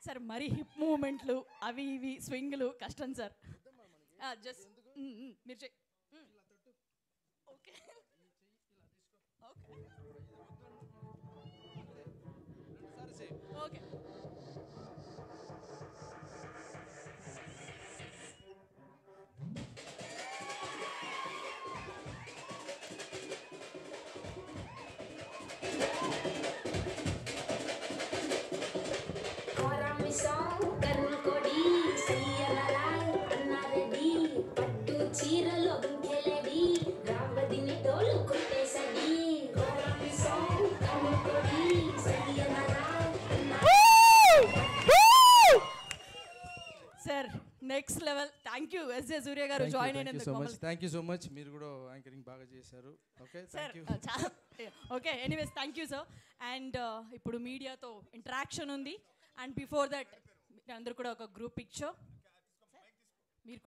sir మరి hip మూమెంట్లు అవి ఇవి స్వింగ్లు కష్టం సార్ జస్ట్ మీరు చెయ్ ఓకే ఓకే ఓకే కోరమిసం కన్నుకొడి సయ్యలలాయ్ అన్నారెడ్డి పట్టు చీరలో గుంకెలడి ద్రౌపదిని తోలు కొట్టేసడి కోరమిసం కన్నుకొడి సయ్యలలాయ్ sir next level thank you S A Surya garu join thank you అయినందుకు సో మచ్ మమ్మల్ని థ్యాంక్ యూ సో మచ్ మీరు కూడా యాంకరింగ్ బాగా చేశారు okay sir thank you okay anyways thank you sir and ఇప్పుడు మీడియాతో ఇంటరాక్షన్ ఉంది అండ్ బిఫోర్ దట్ అందరూ కూడా ఒక గ్రూప్ పిక్చర్